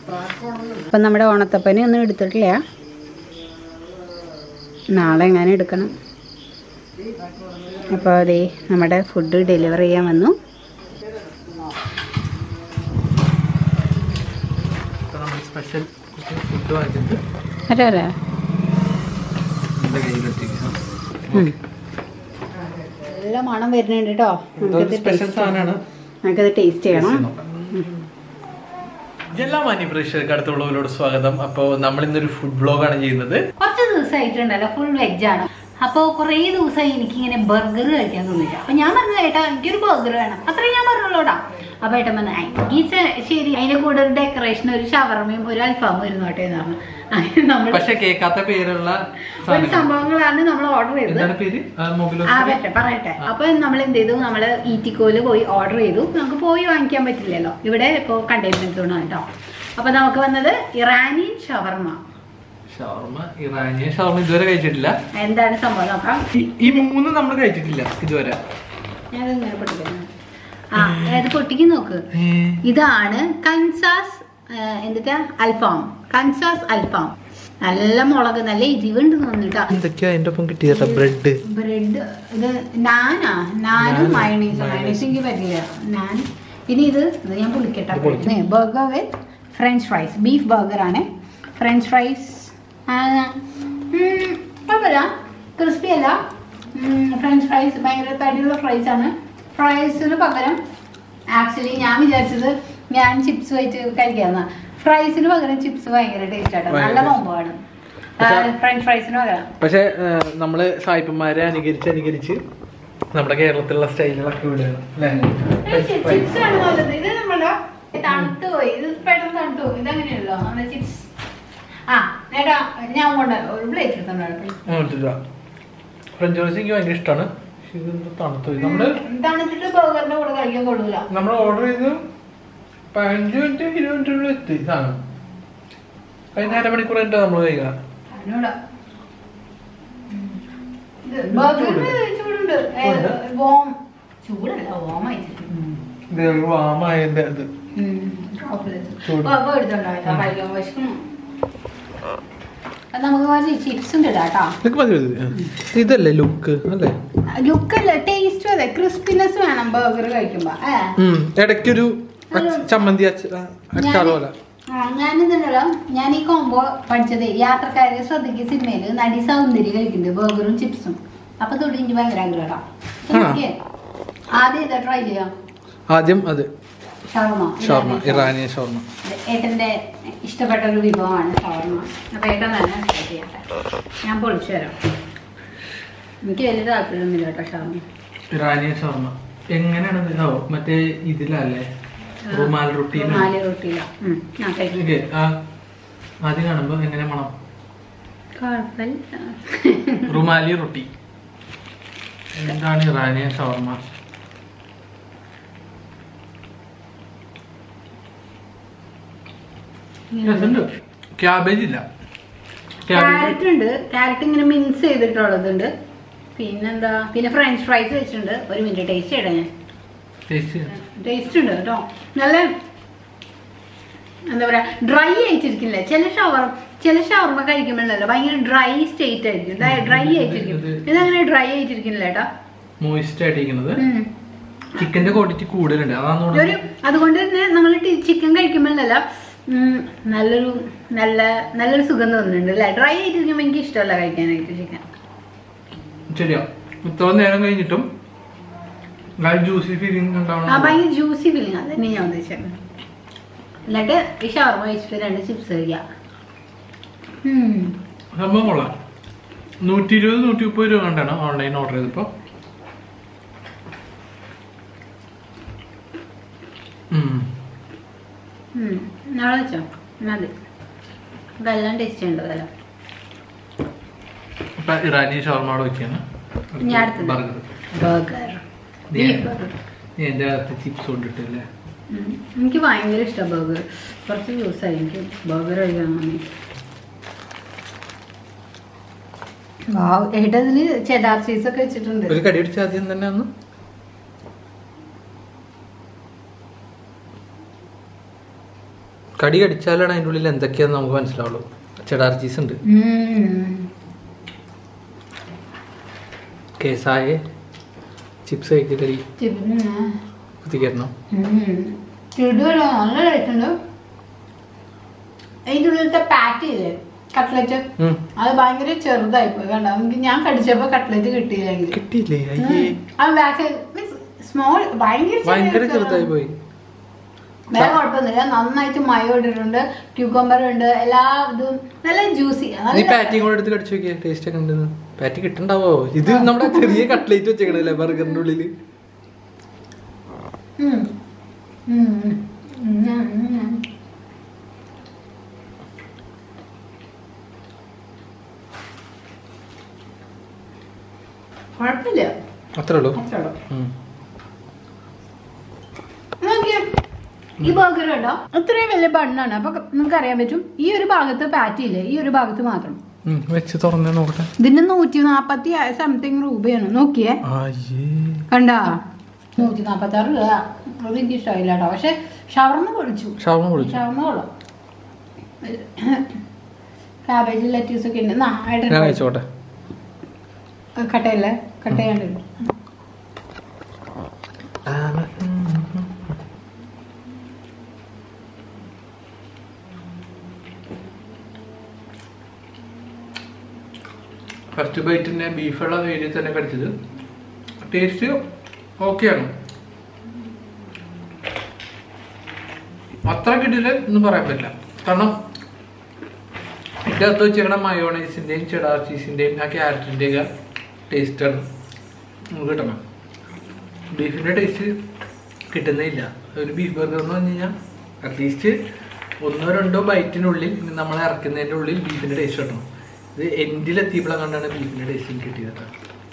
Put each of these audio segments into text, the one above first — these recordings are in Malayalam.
അപ്പം നമ്മുടെ ഓണത്തപ്പനെ ഒന്നും എടുത്തിട്ടില്ല നാളെ എങ്ങനെ എടുക്കണം അപ്പോൾ അതെ നമ്മുടെ ഫുഡ് ഡെലിവറി ചെയ്യാൻ വന്നു നമ്മൾ സ്പെഷ്യൽ ഫുഡ് വാങ്ങിച്ചിട്ട് അതെ അതെ എൻ്റെ കയ്യിലെത്തിക്കാം ഉം. നല്ല മണം വരുന്നുണ്ട് കേട്ടോ നമുക്കത് സ്പെഷ്യൽ taste- സാധനമാണ് നമുക്കത് ടേസ്റ്റ് ചെയ്യണം എല്ലാ മാന്യ പ്രേക്ഷകർക്ക് അടുത്തുള്ളവരോട് സ്വാഗതം അപ്പോൾ നമ്മൾ ഇന്നൊരു ഫുഡ് ബ്ലോഗാണ് ചെയ്യുന്നത് കുറച്ച് ദിവസമായിട്ടുണ്ടല്ലോ ഫുൾ വെജാണ് അപ്പോൾ കുറേ ദിവസമായി എനിക്കിങ്ങനെ ബർഗർ കഴിക്കാൻ തോന്നില്ല അപ്പൊ ഞാൻ പറഞ്ഞു ഏട്ടാ എനിക്കൊരു ബർഗർ വേണം അത്രയും ഞാൻ പറഞ്ഞോളൂടാ അപ്പൊ ഏട്ടൻ പറഞ്ഞു എനിക്ക് ചെ- ശരി അതിന്റെ കൂടെ ഒരു ഡെക്കറേഷൻ ഒരു ഷവർമയും ഒരു അൽഫാമും ഇരുന്നോട്ടെ എന്ന് പറഞ്ഞു അങ്ങനെ നമ്മൾ പക്ഷെ കേൾക്കാത്ത പേരുള്ള ഒരു സാധനം സംഭവങ്ങളാണ് നമ്മൾ ഓർഡർ ചെയ്തത് എന്താണ് പേര് മൊബൈൽ ആ പറ്റേ പറയട്ടെ അപ്പൊ നമ്മൾ എന്ത് ചെയ്തു നമ്മള് ഈറ്റിക്കോല് പോയി ഓർഡർ ചെയ്തു നമുക്ക് പോയി വാങ്ങിക്കാൻ പറ്റില്ലല്ലോ ഇവിടെ ഇപ്പോ കണ്ടെയ്ൻമെന്റ് സോൺ ആണ് കേട്ടോ അപ്പൊ നമുക്ക് വന്നത് ഇറാനിയൻ ഷവർമ ഷവർമ ഇറാനിയൻ ഷവർമ ഇതുവരെ കഴിച്ചിട്ടില്ല എന്താണ് സംഭവം നോക്കാം ഈ- ഈ മൂന്ന് നമ്മൾ കഴിച്ചിട്ടില്ല ഇതുവരെ ഞാനത് ഇങ്ങനെ പൊട്ടിക്കുന്നു ആ ഏത് പൊട്ടിക്ക് നോക്ക് ഇതാണ് കൻസാസ് എന്തിട്ടാ അൽഫാം കൻസാസ് അൽഫാം നല്ല മുളക് നല്ല എരിവുണ്ട് തോന്നിട്ടാ എന്തൊക്കെയാ അതിന്റെ ഒപ്പം കിട്ടിയതാ ബ്രെഡ് ബ്രെഡ് ഇത് നാനാ നാനും മയണീസ് മയണീസ് എനിക്ക് പറ്റില്ല ഞാൻ പിന്നെ ഇത് ഇത് ഞാൻ പുളിക്കട്ടെ burger with french fries beef burger ആണ് ഫ്രഞ്ച് ഫ്രൈസ് കുഴപ്പമില്ല ക്രിസ്പി അല്ല ഫ്രഞ്ച് ഫ്രൈസ് ഭയങ്കര തടിയുള്ള ഫ്രൈസ് ആണ് ഫ്രൈസിന് പകരം ആക്ച്വലി ഞാൻ വിചാരിച്ചത് ഞാൻ ചിപ്സ് വെച്ച് കഴിക്കാന്ന ഫ്രൈസിന് പകരം ചിപ്സ് ഭയങ്കര ടേസ്റ്റ് ആട്ടോ നല്ല കോമ്പോ ഫ്രഞ്ച് ഫ്രൈസിന് പകരം പക്ഷെ നമ്മള് സായിപ്പന്മാരെ അനുകരിച്ച് അനുകരിച്ച് നമ്മുടെ കേരളത്തിലുള്ള സ്റ്റൈലുകളൊക്കെ വിടുകയാണ് അല്ലേ ചിപ്സ് ആണ് നല്ലത് ഇത് നമ്മളെ തണുത്ത് പോയി ഇത് പെട്ടെന്ന് തണുത്ത് പോയി ഇതങ്ങനെയല്ലോ നമ്മുടെ ചിപ്സ് ആ നേടാ ഞാൻ കൊണ്ട് ഒരു പ്ലേറ്റ് എടുത്തോണ്ട് ഫ്രഞ്ച് ഫ്രൈസ് എനിക്ക് ഭയങ്കര ഇഷ്ടമാണ് ഇത് തണുത്തു പോയി നമ്മള് തണുത്തിട്ട് ബർഗറിന്റെ കൂടെ കഴിക്കാൻ കൊള്ളൂല നമ്മൾ ഓർഡർ ചെയ്ത് പതിനഞ്ച് മിനിറ്റ് ഇരുപത് മിനിറ്റിനുള്ളിൽ എത്തി സാധനം കഴിഞ്ഞ അരമണിക്കൂർ കഴിഞ്ഞിട്ട് നമ്മൾ കഴിക്കാം അതിനോടാ ബർഗറിന് ചൂടുണ്ട് ഏ, ഉണ്ട്. വോം ചൂടല്ല വോം ആയിട്ട് ഇത് വാമായതിന്റെ ഇത് ചൂട്. എടുത്തോണ്ടോ കഴിക്കാൻ വിശക്കുന്നു അത് നമുക്ക് കുറച്ച് ചിപ്സും ഇടാം കേട്ടോ നിനക്ക് മതി മതി. ആ. ഇതല്ലേ ലുക്ക് അല്ലേ ലുക്കല്ല ടേസ്റ്റും അതെ ക്രിസ്പിനെസ് വേണം ബർഗർ കഴിക്കുമ്പോ ഏ ഉം. ഇടയ്ക്കൊരു അച്ച- ചമ്മന്തി അച്ച- ആ, അച്ചാർ പോലെ ആ, ഞാനിതുണ്ടല്ലോ ഞാൻ ഈ കോംബോ പഠിച്ചത് യാത്രക്കാരെ ശ്രദ്ധിക്കുക സിനിമയില് നടി സൗന്ദര്യം കഴിക്കുന്നുണ്ട് ബർഗറും ചിപ്സും അപ്പൊ തൊട്ട് എനിക്ക് ഭയങ്കര ആഗ്രഹം എനിക്ക് ആദ്യം ഇതാ ട്രൈ ചെയ്യാം ആദ്യം അത് ഷവർമ ഷോർമ ഇറാനിയൻ ഷോർമ ഏട്ടന്റെ ഇഷ്ടപ്പെട്ട ഒരു വിഭവമാണ് ഷവർമ അപ്പൊ ഏട്ടൻ തന്നെ ട്രൈ ചെയ്യട്ടെ ഞാൻ പൊളിച്ചു തരാം എനിക്ക് വലിയ താല്പര്യമൊന്നുമില്ല കേട്ടോ ഷവർമ ഇറാനിയൻ ഷോർമ എങ്ങനെയാണ് ഇത്? ഓ മറ്റേ ഇതിലല്ലേ റുമാൽ റൊട്ടി നാല് റൊട്ടിയില ഞാൻ കഴിക്കും ഓക്കേ, ആ ആദ്യം കാണുമ്പോ എങ്ങനെ മണം കുഴപ്പമില്ല റുമാലി റൊട്ടി എന്താണ് ഇറാനിയൻ ഷവർമ രസമുണ്ട് ക്യാബേജ് ഇല്ല ക്യാബേജ് ക്യാരറ്റ് ഉണ്ട് ക്യാരറ്റ് ഇങ്ങനെ മിൻസ് ചെയ്തിട്ടുള്ളതുണ്ട് പിന്നെന്താ പിന്നെ ഫ്രഞ്ച് ഫ്രൈസ് വെച്ചിട്ടുണ്ട് ഒരു മിനിറ്റ് ടേസ്റ്റ് ചെയ്യട്ടെ ഞാൻ ടേസ്റ്റ് ടേസ്റ്റ് ഉണ്ട് കേട്ടോ നല്ല എന്താ പറയാ ഡ്രൈ ആയിട്ടിരിക്കില്ല ചില ഷവർ ചില ഷവർമ കഴിക്കുമ്പോഴല്ലോ ഭയങ്കര ഡ്രൈ സ്റ്റേറ്റ് ആയിരിക്കും ഡ്രൈ ആയിട്ടിരിക്കും ഇതങ്ങനെ ഡ്രൈ ആയിട്ടിരിക്കുന്നില്ല കേട്ടോ മോയിസ്റ്റ് ആയിട്ടിരിക്കുന്നത് ഉം. ചിക്കന്റെ ക്വാണ്ടിറ്റി കൂടുതലുണ്ട് അതാണ് ഒരു തോന്നുന്നത് അതുകൊണ്ട് തന്നെ നമ്മൾ ചിക്കൻ കഴിക്കുമ്പോഴല്ല നല്ലൊരു നല്ല നല്ലൊരു സുഖം തോന്നുന്നുണ്ട് അല്ലേ ഡ്രൈ ആയിട്ടിരിക്കുമ്പോൾ എനിക്ക് ഇഷ്ടമല്ല കഴിക്കാനായിട്ട് ചിക്കൻ ശരിയാ ഇത്ര നേരം കഴിഞ്ഞിട്ടും ജ്യൂസി ഫീലിംഗ് ആ ഉണ്ടാവണം ഭയങ്കര ജ്യൂസി ഫീലിംഗ് അത് തന്നെ ഞാൻ ഉദ്ദേശിച്ചത് എന്നിട്ട് ഈ ഷവർമ കഴിച്ചിട്ട് രണ്ട് ചിപ്സ് കഴിക്കാം ഉം. സംഭവം കൊള്ളാം നൂറ്റി ഇരുപത് നൂറ്റി മുപ്പത് രൂപ കണ്ടാണ് ഓൺലൈൻ ഓർഡർ ചെയ്തപ്പോ ഉം. ഉം. നാളെ വെച്ചോ മതി ഇതെല്ലാം ടേസ്റ്റ് ഉണ്ട് ഇതെല്ലാം ഇപ്പൊ ഇറാനി ഷവർമ വെക്കാണ് ഇനി അടുത്തത്. ബർഗർ ബർഗർ ബീഫ് ബർഗർ എന്റെ അകത്ത് ചിപ്സ് കൊണ്ടിട്ടില്ലേ ഉം. എനിക്ക് ഭയങ്കര ഇഷ്ടമാണ് ബർഗർ കുറച്ച് ദിവസമായി എനിക്ക് ബർഗർ കഴിക്കാൻ തോന്നി വാവ് ഏട്ടതിന് ചെഡാർ ചീസ് ഒക്കെ വെച്ചിട്ടുണ്ട് ഒരു കടി അടിച്ച ആദ്യം തന്നെ ഒന്ന് കടി കടിച്ചാലാണ് അതിൻ്റെ ഉള്ളിൽ എന്തൊക്കെയാന്ന് നമുക്ക് മനസ്സിലാവുള്ളൂ ചെടാർ ചീസ് ഉണ്ട് കേസായ ചിപ്സ് കഴിക്കലടി കുത്തിക്കരണം ചുടുവല്ല നല്ല ടേസ്റ്റ് ഉണ്ട് അതിൻ്റെ ഉള്ളിലത്തെ പാറ്റ് ഇല്ലേ കട്ട്ലറ്റ് അത് ഭയങ്കര ചെറുതായി പോയി കണ്ടോ എനിക്ക് ഞാൻ കടിച്ചപ്പോ കട്ട്ലറ്റ് കിട്ടിയില്ല എനിക്ക് കിട്ടിയില്ലേ അയ്യേ അത് ബാക്ക് മീൻസ് സ്മോൾ ഭയങ്കര ഭയങ്കര ചെറുതായി പോയി വേറെ കുഴപ്പമൊന്നുമില്ല നന്നായിട്ട് മയോ ഇട്ടിട്ടുണ്ട് ക്യൂക്കമ്പർ ഉണ്ട് എല്ലാ ഇതും നല്ല ജ്യൂസി നീ പാറ്റിയും കൂടെ എടുത്ത് കടിച്ചു നോക്കിയ ടേസ്റ്റ് ഒക്കെ ഉണ്ടെന്ന് പാറ്റി കിട്ടണ്ടാവോ ഇത് നമ്മുടെ ചെറിയ കട്ട്ലേറ്റ് വെച്ചേക്കണല്ലേ ബർഗറിന്റെ ഉള്ളില് കുഴപ്പമില്ല അത്രേ ഉള്ളൂ അത്രേ ഉള്ളൂ ഉം. നോക്കിയേ. ഈ ബർഗർ കേട്ടോ അത്രയും വലിയ ബണ്ണാണ് അപ്പൊ നമുക്ക് അറിയാൻ പറ്റും ഈ ഒരു ഭാഗത്ത് പാറ്റി ഇല്ലേ ഈ ഒരു ഭാഗത്ത് മാത്രം ഉം, വെച്ച് തുറന്നേ നോക്കട്ടെ ഇതിന് നൂറ്റി നാപ്പത്തി സംതിങ് രൂപയാണ് നോക്കിയേ അയ്യേ കണ്ടാ നൂറ്റി നാപ്പത്തി ആറ് രൂപ അത് എനിക്ക് ഇഷ്ടമായില്ല കേട്ടോ പക്ഷെ ഷവർമ്മ പൊളിച്ചു ഷവർമ പൊളിച്ചു ഷവർമ്മ കൊള്ളാം കാബേജ് ലെറ്റ്യൂസ് ഒക്കെ ഉണ്ട് നാ, ഏട്ടൻ ഞാൻ കഴിച്ചോട്ടെ കട്ടയല്ലേ കട്ടയാണ്ട് ഫസ്റ്റ് ബൈറ്റിന്റെ ബീഫുള്ള വേരിയസ് തന്നെ കടിച്ചത് ടേസ്റ്റ് ഓക്കെയാണ് അത്ര കിട്ടില്ല എന്ന് പറയാൻ പറ്റില്ല കാരണം ഇതിൻ്റെ അകത്ത് വെച്ചേക്കണ മയോണൈസിൻ്റെയും ചെടാർ ചീസിൻ്റെയും ആ ക്യാരറ്റിൻ്റെയും ഒക്കെ ടേസ്റ്റാണ് നമുക്ക് കിട്ടണം ബീഫിൻ്റെ ടേസ്റ്റ് കിട്ടുന്നില്ല ഒരു ബീഫ് ബർഗർ എന്ന് പറഞ്ഞു കഴിഞ്ഞാൽ അറ്റ്ലീസ്റ്റ് ഒന്നോ രണ്ടോ ബൈറ്റിനുള്ളിൽ നമ്മൾ ഇറക്കുന്നതിൻ്റെ ഉള്ളിൽ ബീഫിൻ്റെ ടേസ്റ്റ് കിട്ടണം ഇത് എൻഡിലെത്തിയപ്പോഴാണ് കണ്ടാണ് ബീഫിൻ്റെ ടേസ്റ്റ് കിട്ടിയത് കേട്ടോ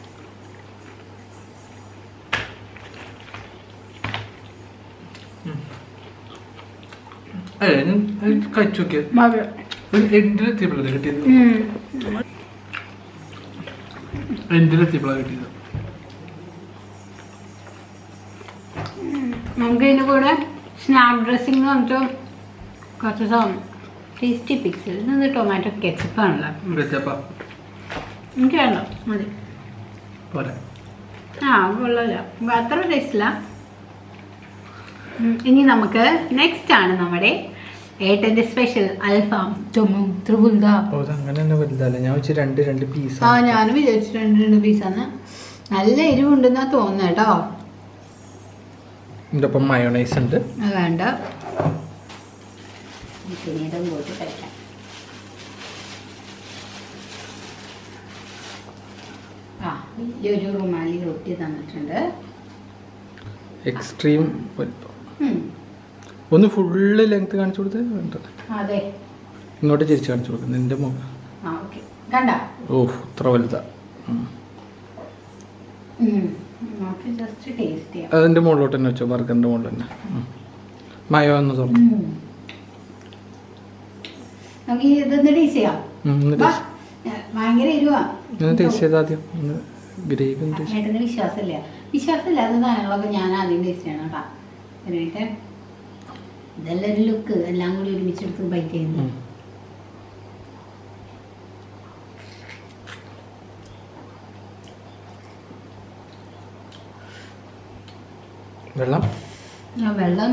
ഉം. അല്ല ഞാൻ അത് കഴിച്ചു നോക്കിയത് എൻഡിലെത്തിയപ്പോഴല്ലേ കിട്ടിയത് എൻഡിലെത്തിയപ്പോഴാണ് കിട്ടിയത് നമുക്ക് ഇതിന്റെ കൂടെ സ്നാക്ക് ഡ്രസ്സിംഗ് എന്ന് പറഞ്ഞിട്ട് കുറച്ച് സാധനം ടേസ്റ്റി പിക്സൽ ഇത് ടൊമാറ്റോ കെച്ചപ്പ് ആണല്ലോ വെച്ചപ്പ എനിക്ക് വേണ്ട മതി പോരെ ആ കൊള്ളല്ല അത്ര ടേസ്റ്റില്ല ഇനി നമുക്ക് നെക്സ്റ്റ് ആണ് നമ്മുടെ ഏട്ടന്റെ സ്പെഷ്യൽ അൽഫാം ടൊമു ത്രിപുൽദ ഓ ഇത് അങ്ങനെ തന്നെ വലുതല്ല ഞാൻ വെച്ച് രണ്ട് രണ്ട് പീസ് ആ ഞാനും വിചാരിച്ചു രണ്ട് രണ്ട് പീസാന്ന് നല്ല എരിവുണ്ടെന്നാ തോന്നുന്നത് കേട്ടോ ഇതിൻ്റെ ഒപ്പം മയോണൈസ് ഉണ്ട് അത് വേണ്ട പിന്നീട് പോയിട്ട് കഴിക്കാം ആ വലിയൊരു റുമാലി റൊട്ടി തന്നിട്ടുണ്ട് എക്സ്ട്രീം വലിപ്പം ഉം, ഒന്ന് ഫുള്ള് ലെങ്ത് കാണിച്ചു കൊടുത്ത് വേണ്ടത് അതെ ഇങ്ങോട്ട് തിരിച്ച് കാണിച്ചു കൊടുക്കും നിന്റെ മുഖം ആ ഓക്കെ കണ്ട ഓ ഇത്ര വലുതാ ഉം. നമുക്ക് ജസ്റ്റ് ടേസ്റ്റ് ചെയ്യാം അതിന്റെ മുകളിലോട്ട് തന്നെ വെച്ചോ ബർഗറിന്റെ മുകളിൽ തന്നെ ഉം. മയോ എന്ന് തുറന്നു ഉം. നമുക്ക് ഇതൊന്ന് ടേസ്റ്റ് ചെയ്യാം ഉം, ഒന്ന് വാ. taste- ഭയങ്കര എരിവാ ഒന്ന് ടേസ്റ്റ് ചെയ്ത് ആദ്യം ഒന്ന് ഗ്രേവി ഒന്ന് taste ഏട്ടന് വിശ്വാസമില്ല വിശ്വാസമില്ലാത്ത സാധനങ്ങളൊക്കെ ഞാൻ ആദ്യം ടേസ്റ്റ് ചെയ്യണം കേട്ടാ എന്നിട്ട് ഇതെല്ലാം ഒരു ലുക്ക് എല്ലാം കൂടി ഒരുമിച്ചെടുത്ത് ബൈറ്റ് ചെയ്യുന്നു ഉം. വെള്ളം ആ വെള്ളം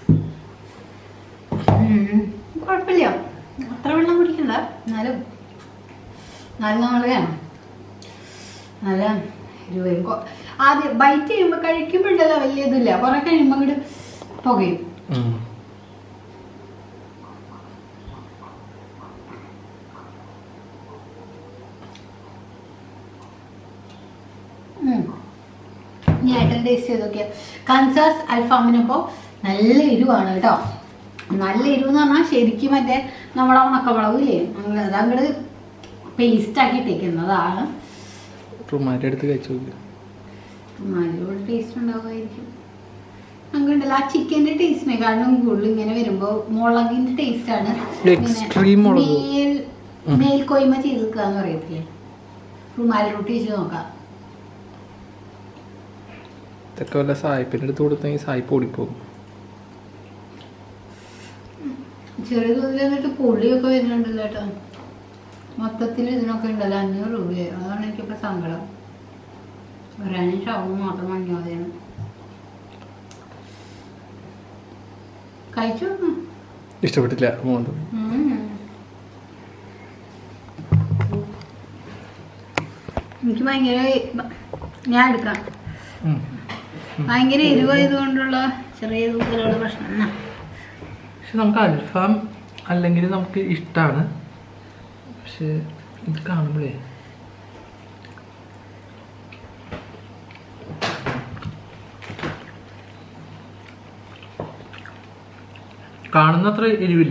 ഉം, കുഴപ്പമില്ല അത്ര വെള്ളം കുടിക്കണ്ട എന്നാലും എന്നാലും നമ്മള് നല്ല എരിവ് കൊ- ആദ്യം ബൈറ്റ് ചെയ്യുമ്പോൾ കഴിക്കുമ്പോഴല്ല വലിയ ഇതില്ല കുറെ കഴിയുമ്പോൾ അങ്ങോട്ട് പുകയും ഉം. ഉം. ഇനി ഏട്ടൻ ടേസ്റ്റ് ചെയ്ത് നോക്കിയാൽ കൻസാസ് അൽഫാമിനപ്പോൾ നല്ല എരിവാണ് കേട്ടോ നല്ല എരിവ് എന്ന് പറഞ്ഞാൽ ശരിക്കും മറ്റേ നമ്മുടെ ഉണക്കമുളക് ഇല്ലേ അങ്ങ് അതങ്ങട് പേസ്റ്റ് ആക്കി ഇട്ടേക്കുന്നതാണ് റുമാരി എടുത്ത് കഴിച്ചു നോക്ക് നല്ലൊരു ടേസ്റ്റ് ഉണ്ടാവുമായിരിക്കും അങ്ങുണ്ടല്ലോ ആ ചിക്കൻ്റെ ടേസ്റ്റിനെക്കാളും കൂടുതൽ ഇങ്ങനെ വരുമ്പോൾ മുളകിന്റെ ടേസ്റ്റ് ആണ് Extreme മുളക്. മേൽ ഉം. മേൽക്കോയ്മ ചെയ്ത് വെക്കുക എന്ന് പറയത്തില്ലേ റുമാലി റൊട്ടി വെച്ച് നോക്കാം ഇതൊക്കെ വല്ല സായിപ്പിൻ്റെ അടുത്ത് കൊടുത്തെങ്കിൽ സായിപ്പ് ഓടിപ്പോകും ചെറിയ തോതിൽ എന്നിട്ട് പൊള്ളിയൊക്കെ വരുന്നുണ്ടല്ലോ കേട്ടോ മൊത്തത്തിൽ ഇതിനൊക്കെ ഉണ്ടല്ലോ അഞ്ഞൂറ് രൂപയോ അതാണ് എനിക്കിപ്പോൾ സങ്കടം ബിരിയാണി ഷവർമ മാത്രം വാങ്ങിയാൽ മതിയാണ് കഴിച്ചു നോക്കാം. ഇഷ്ടപ്പെട്ടില്ല മോന്ത് ഉം. എനിക്ക് ഭയങ്കര ഞാൻ എടുക്കാം ഭയങ്കര എരിവായതുകൊണ്ടുള്ള ചെറിയ തോതിലുള്ള പ്രശ്നം എന്നാ പക്ഷെ നമുക്ക് അൽഫാം അല്ലെങ്കിൽ നമുക്ക് ഇഷ്ടമാണ് പക്ഷെ ഇത് കാണുമ്പോഴേ കാണുന്നത്ര എരിവില്ല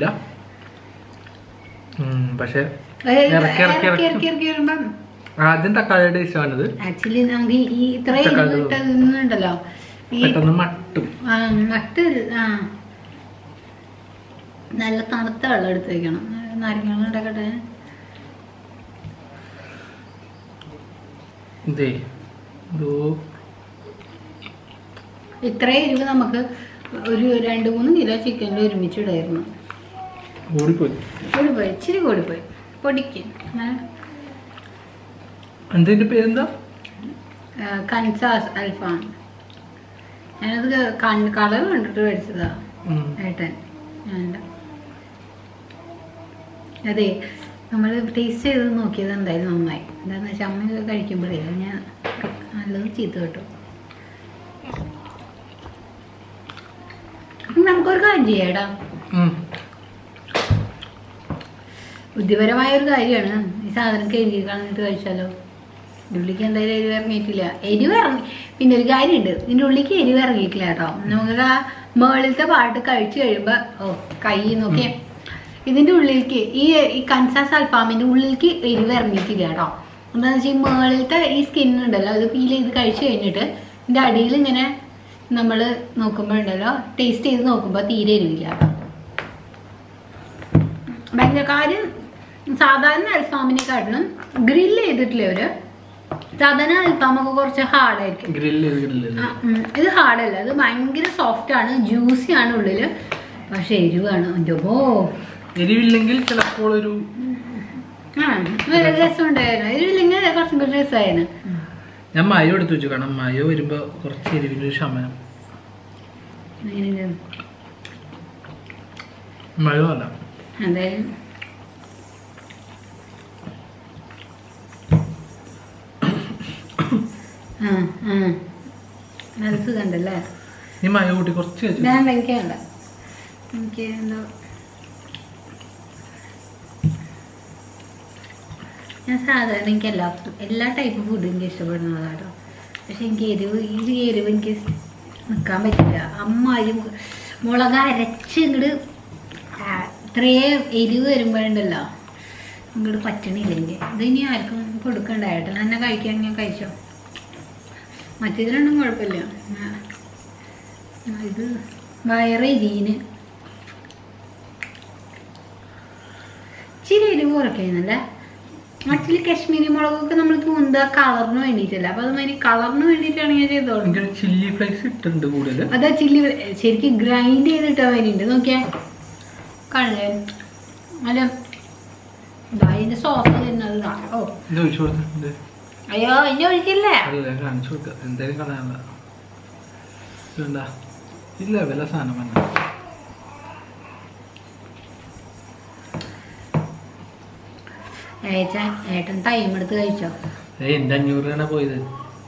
ഉം, പക്ഷെ അതായത് ഇറക്കി, ഇറക്കി, ഇറക്കി ഇറക്കി. ഇറക്കി ഇറക്കി വരുമ്പം ആദ്യം തക്കാളിയുടെ ഇഷ്ടമാണിത് ആക്ച്വലി നമുക്ക് ഈ ഇത്ര എരിവ് തക്കാളി ഇട്ടതുണ്ടല്ലോ ഈ പെട്ടെന്ന് മട്ടും ആ, നട്ട് ആ നല്ല തണുത്ത വെള്ളം എടുത്ത് വെക്കണം നാരങ്ങ വെള്ളം ഉണ്ടാക്കട്ടെ ഇതേ ഒരു ഇത്ര എരിവ് നമുക്ക് ഒരു രണ്ട് മൂന്ന് കിലോ ചിക്കനിൽ ഒരുമിച്ച് ഇടായിരുന്നു ഓടിപ്പോയി കൂടിപ്പോയി ഇച്ചിരി കൂടിപ്പോയി പൊടിക്ക് എന്തിന്റെ പേരെന്താ കൻസാസ് അൽഫാം ഞാനത് കളർ കണ്ടിട്ട് മേടിച്ചതാ ഉം. ഏട്ടൻ ഞാൻ അതെ നമ്മൾ ടേസ്റ്റ് ചെയ്ത് നോക്കിയത് എന്തായാലും നന്നായി എന്താണെന്ന് വെച്ചാൽ അമ്മ ഇത് കഴിക്കുമ്പോഴേ അത് ഞാൻ നല്ലത് ചീത്ത കേട്ടു അപ്പം നമുക്കൊരു കാര്യം ചെയ്യാടാ ഉം. ബുദ്ധിപരമായ ഒരു കാര്യമാണ് ഈ സാധനം കഴുകി കളഞ്ഞിട്ട് കഴിച്ചാലോ ഉള്ളിക്ക് എന്തായാലും എരിവ് ഇറങ്ങിയിട്ടില്ല എരിവ് ഇറങ്ങി പിന്നെ ഒരു കാര്യമുണ്ട് ഇതിൻ്റെ ഉള്ളിക്ക് എരിവ് ഇറങ്ങിയിട്ടില്ല കേട്ടോ നമുക്ക് ആ മേളിലത്തെ പാട്ട് കഴിച്ചു കഴിയുമ്പോൾ ഓ കൈ നോക്കിയേ ഇതിൻ്റെ ഉള്ളിലേക്ക് ഈ ഈ കൻസാസ് അൽഫാമിൻ്റെ ഉള്ളിലേക്ക് എരിവ് ഇറങ്ങിയിട്ടില്ല കേട്ടോ എന്താണെന്ന് വെച്ചാൽ ഈ മേളിലത്തെ ഈ സ്കിൻ ഉണ്ടല്ലോ അത് പീൽ ചെയ്ത് കഴിച്ചു കഴിഞ്ഞിട്ട് ഇതിൻ്റെ അടിയിൽ ഇങ്ങനെ നമ്മൾ നോക്കുമ്പോഴുണ്ടല്ലോ ടേസ്റ്റ് ചെയ്ത് നോക്കുമ്പോൾ തീരെ എരിവില്ല കേട്ടോ ഭയങ്കര കാര്യം സാധാരണ അൽഫാമിനെക്കാട്ടിലും ഗ്രില്ല് ചെയ്തിട്ടില്ല അവര് സാധാരണ അൽഫാമൊക്കെ കുറച്ച് ഹാർഡായിരിക്കും ഗ്രില്ല് ചെയ്ത് ഗ്രില്ല് ചെയ്ത് ആ, ഉം. ഇത് ഹാർഡല്ല ഇത് ഭയങ്കര സോഫ്റ്റ് ആണ് ജ്യൂസി ആണ് ഉള്ളില് പക്ഷെ എരിവാണ് എൻ്റെ ഓ എരിവില്ലെങ്കിൽ ചിലപ്പോൾ ഒരു ആ നല്ല രസമുണ്ടായിരുന്നു എരിവില്ലെങ്കിൽ കുറച്ചും കൂടി രസമായിരുന്നു ഞാൻ മയോ എടുത്തു വെച്ചു കാരണം മയോ വരുമ്പോ കുറച്ച് എരിവിന്റെ ഒരു ശമനം അങ്ങനെ മയോ അല്ല എന്തായാലും ആ ആ നല്ല സുഖമുണ്ടല്ലേ ഈ മയോ കൂട്ടി കുറച്ച് വെച്ചു ഞാൻ കഴിക്കാനുണ്ട് എനിക്ക് എന്താ ഞാൻ സാധാരണ എനിക്ക് എല്ലാ എല്ലാ ടൈപ്പ് ഫുഡും എനിക്ക് ഇഷ്ടപ്പെടുന്നതാണ് കേട്ടോ പക്ഷെ എനിക്ക് എരിവ് ഈ എരിവ് എനിക്ക് നിൽക്കാൻ പറ്റില്ല അമ്മാരി മുളക് അരച്ച് ഇങ്ങോട്ട് ഇത്രയും എരിവ് വരുമ്പോഴുണ്ടല്ലോ ഇങ്ങോട്ട് പറ്റണില്ല എനിക്ക് ഇത് ഇനി ആർക്കും കൊടുക്കണ്ടായിട്ട് തന്നെ കഴിക്കാൻ ഞാൻ കഴിച്ചോ മറ്റേതിലൊന്നും കുഴപ്പമില്ല ആ. ആ, ഇത് വയറ് എരിയിന് ഇച്ചിരി എരിവ് കുറയ്ക്കുന്നല്ലേ ആക്ച്വലി കാശ്മീരി മുളകൊക്കെ നമ്മൾ തൂന്ത കളറിന് വേണ്ടിയിട്ടല്ല അപ്പൊ അതുമാതിരി കളറിന് വേണ്ടിയിട്ടാണ് ഞാൻ ചെയ്തോളൂ എനിക്ക് ചില്ലി ഫ്ലേക്സ് ഇട്ടിട്ടുണ്ട് കൂടുതൽ അതാ ചില്ലി ശരിക്കും ഗ്രൈൻഡ് ചെയ്തിട്ടാ വേണ്ടിണ്ട് നോക്കിയേ കാണില്ലേ അല്ല ഇതാ ഇതിന്റെ സോസ് തരുന്നത് ഇതാ. ഓ ഇത് ഒഴിച്ചു കൊടുത്തിട്ടുണ്ട് അയ്യോ എന്നെ ഒഴിക്കില്ലേ അല്ല ഞാൻ കാണിച്ചു കൊടുക്കാം എന്തായാലും കളയാനുള്ള വേണ്ട ഇല്ല വില സാധനം വേണ്ട ഏച്ചൻ ഏട്ടൻ ടൈം എടുത്ത് കഴിച്ചോ ഏയ് എന്റെ അഞ്ഞൂറ് രൂപയാണ് പോയത്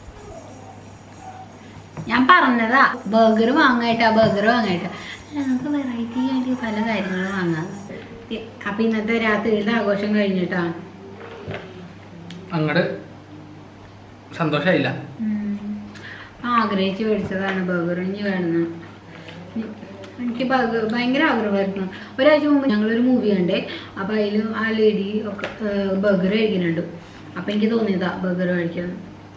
ഞാൻ പറഞ്ഞതാ ബർഗർ വാങ്ങായിട്ടാ ബർഗർ വാങ്ങായിട്ടാ അല്ല നമുക്ക് വെറൈറ്റി ആയിട്ട് പല കാര്യങ്ങളും വാങ്ങാം ഇ- അപ്പൊ ഇന്നത്തെ രാത്രിയിലത്തെ ആഘോഷം കഴിഞ്ഞിട്ടാ അങ്ങട് സന്തോഷമായില്ല ഉം. ആഗ്രഹിച്ച് മേടിച്ചതാണ് ബർഗർ ഇനി വേണം എനിക്ക് ബർഗർ ഭയങ്കര ആഗ്രഹമായിരുന്നു ഒരാഴ്ച മുമ്പ് ഞങ്ങളൊരു മൂവി കണ്ടേ അപ്പം അതിൽ ആ ലേഡി ഒക്കെ ബർഗർ കഴിക്കുന്നുണ്ട് അപ്പം എനിക്ക് തോന്നിയതാ ബർഗർ കഴിക്കണം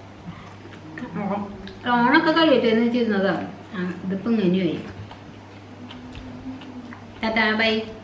ഓണൊക്കെ കഴിയട്ടെ എന്ന് വെച്ചിരുന്നതാ ആ, ഇതിപ്പോ ഇങ്ങനെയായി ടാറ്റാ ബൈ